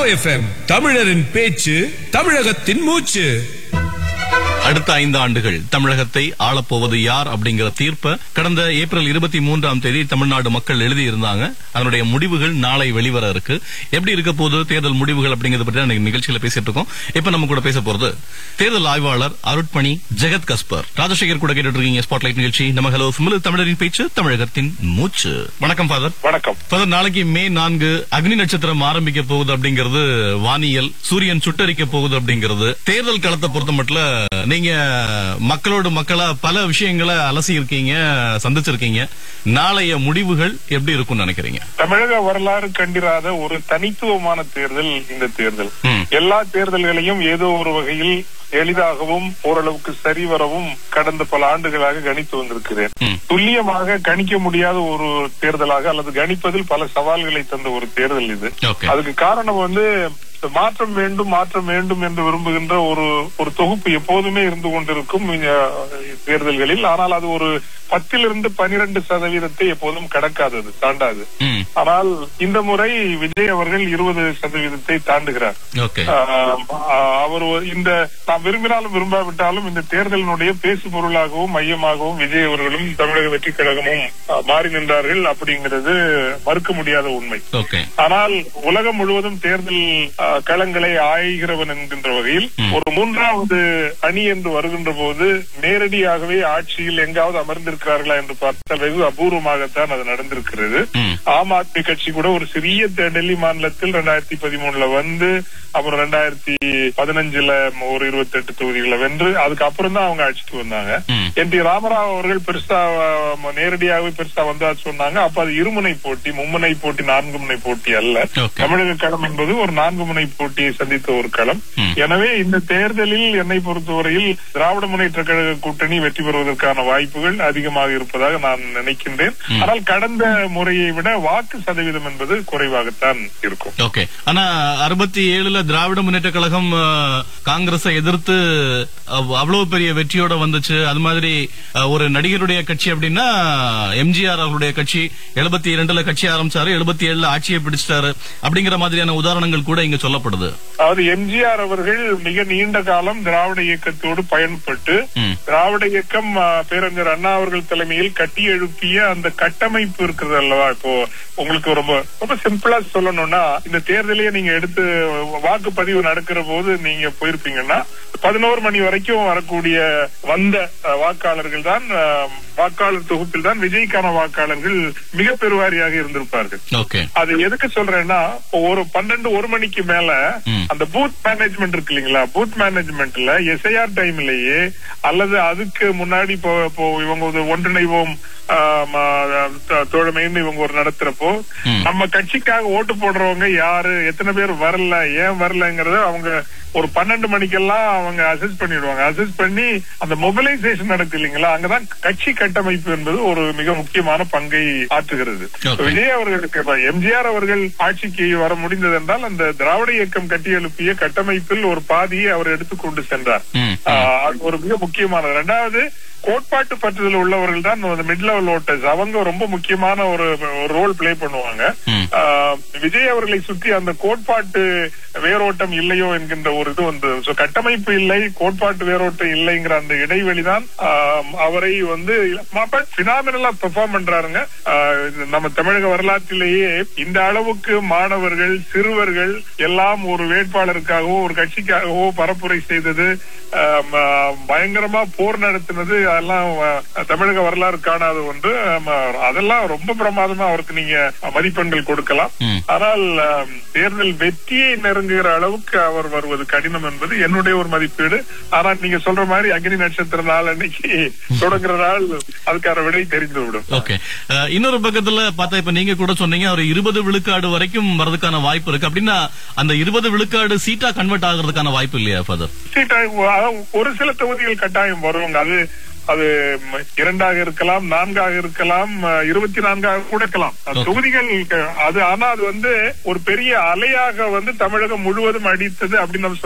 Hello FM தமிழரின் பேச்சு தமிழகத்தின் மூச்சு அடுத்த ஐந்து ஆண்டுகள் தமிழகத்தை ஆளப்போவது யார் அப்படிங்கிற தீர்ப்பை கடந்த ஏப்ரல் இருபத்தி மூன்றாம் தேதி தமிழ்நாடு மக்கள் எழுதியிருந்தாங்க அதனுடைய முடிவுகள் நாளை வெளிவர இருக்கு எப்படி இருக்க போகுது தேர்தல் முடிவுகள் அப்படிங்கறத பற்றி தான் நிகழ்ச்சியில பேசிட்டு இருக்கோம் இப்ப நம்ம கூட பேச போறது தேர்தல் ஆய்வாளர் அருட்பணி ஜெகத் கஸ்பர் ராஜசேகர் கூட கேட்டுட்டு இருக்கீங்க ஸ்பாட்லைட் நிகழ்ச்சி நம்ம ஹலோ சுமில் தமிழரின் பேச்சு தமிழகத்தின் மூச்சு வணக்கம் ஃபாதர் வணக்கம் ஃபாதர் நாளைக்கு மே நான்கு அக்னி நட்சத்திரம் ஆரம்பிக்க போகுது அப்படிங்கிறது வானியல் சூரியன் சுட்டரிக்க போகுது அப்படிங்கிறது தேர்தல் களத்தை பொறுத்த மட்டும் நீங்க மக்களோடு மக்களா பல விஷயங்களை அலசி இருக்கீங்க சந்திச்சிருக்கீங்க நாளைய முடிவுகள் எப்படி இருக்கும்னு நினைக்கிறீங்க தமிழக வரலாறு கண்டிராத ஒரு தனித்துவமான தேர்தல் இந்த தேர்தல் ம். எல்லா தேர்தல்களையும் ஏதோ ஒரு வகையில் எளிதாகவும் ஓரளவுக்கு சரிவரவும் கடந்த பல ஆண்டுகளாக கணித்து வந்திருக்கிறேன் ம். துல்லியமாக கணிக்க முடியாத ஒரு தேர்தலாக அல்லது கணிப்பதில் பல சவால்களை தந்த ஒரு தேர்தல் இது ஓகே அதுக்கு காரணம் வந்து மாற்றம் வேண்டும் மாற்றம் வேண்டும் என்று விரும்புகின்ற ஒரு ஒரு தொகுப்பு எப்போதுமே இருந்து கொண்டிருக்கும் இந்த தேர்தல்களில் ஆனால் அது ஒரு பத்திலிருந்து பனிரெண்டு சதவீதத்தை எப்போதும் கடக்காதது தாண்டாது ம் ஆனால் இந்த முறை விஜய் அவர்கள் இருபது சதவீதத்தை தாண்டுகிறார் ஓகே ஆஹ் அவர் ஒரு- இந்த நாம் விரும்பினாலும் விரும்பாவிட்டாலும் இந்த தேர்தலினுடைய பேசு பொருளாகவும் மையமாகவும் விஜய் அவர்களும் தமிழக வெற்றி கழகமும் ஆஹ், மாறி நின்றார்கள் அப்படிங்கிறது மறுக்க முடியாத உண்மை ஓகே ஆனால் உலகம் முழுவதும் தேர்தல் ஆஹ், களங்களை ஆய்கிறவன் என்கின்ற வகையில் ம். ஒரு மூன்றாவது அணி என்று வருகின்ற போது நேரடியாகவே ஆட்சியில் எங்காவது அமர்ந்திருக்கிறார்களா என்று பார்த்தால் வெகு அபூர்வமாகத்தான் அது நடந்திருக்கிறது ம் ஆம் ஆத்மி கட்சி கூட ஒரு சிறிய டெ- டெல்லி மாநிலத்தில் ரெண்டாயிரத்தி பதிமூணுல வந்து அப்புறம் ரெண்டாயிரத்தி பதினஞ்சுல ஒரு இருபத்தி எட்டு தொகுதிகளை வென்று அதுக்கப்புறம் தான் அவங்க ஆட்சிக்கு வந்தாங்க ம் என் டி ராமராவ் அவர்கள் பெருசா அஹ், நேரடியாகவே பெருசா வந்தா சொன்னாங்க அப்ப அது இருமுனை போட்டி மும்முனை போட்டி நான்கு முனை போட்டி அல்ல ஓகே தமிழக களம் என்பது ஒரு நான்கு முனை போட்டியை சந்தித்த ஒரு களம் ம். எனவே இந்த தேர்தலில் என்னை பொறுத்தவரையில் திராவிட முன்னேற்ற கழக கூட்டணி வெற்றி பெறுவதற்கான வாய்ப்புகள் அதிகமாக இருப்பதாக நான் நினைக்கின்றேன் ம். ஆனால் கடந்த முறையை விட வாக்கு சதவீதம் என்பது குறைவாகத்தான் இருக்கும் ஓகே ஆனா அறுபத்தி ஏழுல திராவிட முன்னேற்ற கழகம் அஹ், காங்கிரஸை எதிர்த்து அவ்- அவ்வளவு பெரிய வெற்றியோட வந்துச்சு அது மாதிரி அஹ், ஒரு நடிகருடைய கட்சி அப்படின்னா எம்ஜிஆர் அவருடைய கட்சி எழுபத்தி இரண்டுல கட்சி ஆரம்பிச்சாரு எழுபத்தி ஏழுல ஆட்சியை பிடிச்சிட்டாரு அப்படிங்கிற மாதிரியான உதாரணங்கள் கூட இங்க சொல்லப்படுது அதாவது எம்ஜிஆர் அவர்கள் மிக நீண்ட காலம் திராவிட இயக்கத்தோடு பயன்பட்டு ம், திராவிட இயக்கம் ஆ, பேரறிஞர் அண்ணா அவர்கள் தலைமையில் கட்டி எழுப்பிய அந்த கட்டமைப்பு இருக்கிறது அல்லவா இப்போ உங்களுக்கு ரொம்ப ரொம்ப சிம்பிளா சொல்லணும்னா இந்த தேர்தலையே நீங்க எடுத்து வாக்குப்பதிவு நடக்கிற போது நீங்க போயிருப்பீங்கன்னா பதினோரு மணி வரைக்கும் வரக்கூடிய வந்த அ, வாக்காளர்கள் தான் அ, வாக்காளர் தொகுப்பில் தான் விஜய்க்கான வாக்காளர்கள் மிக பெருவாரியாக இருந்திருப்பார்கள் ஓகே அது எதுக்கு சொல்றேன்னா இப்போ ஒரு பன்னெண்டு ஒரு மணிக்கு மேல ம். அந்த பூத் மேனேஜ்மெண்ட் இருக்கு இல்லைங்களா பூத் மேனேஜ்மெண்ட்ல எஸ்ஐஆர் டைம்லயே அல்லது அதுக்கு முன்னாடி இப்போ இப்போ இவங்க ஒரு ஒன்றிணைவோம் ஆம், ஆ, த- தோழமைன்னு இவங்க ஒரு நடத்துறப்போ ம். நம்ம கட்சிக்காக ஓட்டு போடுறவங்க யாரு எத்தனை பேர் வரல ஏன் வரலங்கறத அவங்க ஒரு பன்னெண்டு மணிக்கெல்லாம் அவங்க அசஸ் பண்ணிடுவாங்க அசஸ் பண்ணி அந்த மொபிலைசேஷன் நடக்கு இல்லைங்களா அங்கதான் கட்சி கட்டமைப்பு என்பது ஒரு மிக முக்கியமான பங்கை ஆற்றுகிறது Okay. விஜய் அவர்களுக்கு இப்ப எம்ஜிஆர் அவர்கள் ஆட்சிக்கு வர முடிந்தது என்றால் அந்த திராவிட இயக்கம் கட்டி எழுப்பிய கட்டமைப்பில் ஒரு பாதியை அவர் எடுத்துக்கொண்டு சென்றார் ம், ஆஹ் அது ஒரு மிக முக்கியமானது ரெண்டாவது கோட்பாட்டு பற்றுதல் உள்ளவர்கள் தான் மிட் லெவல் ஓட்டர்ஸ் அவங்க ரொம்ப முக்கியமான ஒரு ரோல் பிளே பண்ணுவாங்க ம். ஆஹ் விஜய் அவர்களை சுற்றி அந்த கோட்பாட்டு வேரோட்டம் இல்லையோ என்கின்ற ஒரு இது வந்து So, கட்டமைப்பு இல்லை கோட்பாட்டு வேரோட்டம் இல்லைங்கிற அந்த இடைவெளி தான் அவரை வந்து பினாமினலா பெர்ஃபார்ம் பண்றாருங்க ஆஹ் இது நம்ம தமிழக வரலாற்றிலேயே இந்த அளவுக்கு மாணவர்கள் சிறுவர்கள் எல்லாம் ஒரு வேட்பாளருக்காகவோ ஒரு கட்சிக்காகவோ பரப்புரை செய்தது ஆம், ஆஹ், பயங்கரமா போர் நடத்தினது அதெல்லாம் ஆஹ், தமிழக வரலாறு காணாத ஒன்று ஆம், அதெல்லாம் ரொம்ப பிரமாதமா அவருக்கு நீங்க மதிப்பெண்கள் கொடுக்கலாம் ம். ஆனால் ஆம், தேர்தல் வெற்றியை நெருங்குகிற அளவுக்கு அவர் வருவது கடினம் என்பது என்னுடைய ஒரு மதிப்பீடு ஆனால் நீங்க சொல்ற மாதிரி அக்னி நட்சத்திர நாள் அன்னைக்கு தொடங்குற நாள் அதுக்கான விடை தெரிந்துவிடும் ஓகே அஹ், இன்னொரு பக்கத்துல பார்த்தா இப்ப நீங்க கூட சொன்னீங்க ஒரு இருபது விழுக்காடு வரைக்கும் வரதுக்கான வாய்ப்பு இருக்கு அப்படின்னா அந்த இருபது விழுக்காடு சீட்டா கன்வெர்ட் ஆகுறதுக்கான வாய்ப்பு இல்லையா ஃபாதர் சீட்டா- அதாவது ஒரு சில தொகுதிகள் கட்டாயம் வருவாங்க அது அது ம், இரண்டாக இருக்கலாம் நான்காக இருக்கலாம் அஹ், இருபத்தி நான்காக கூட இருக்கலாம் அது Okay. தொகுதிகள் க- அது ஆனா அது வந்து ஒரு பெரிய அலையாக வந்து தமிழகம் முழுவதும் அடித்தது அப்படின்னு நம்ம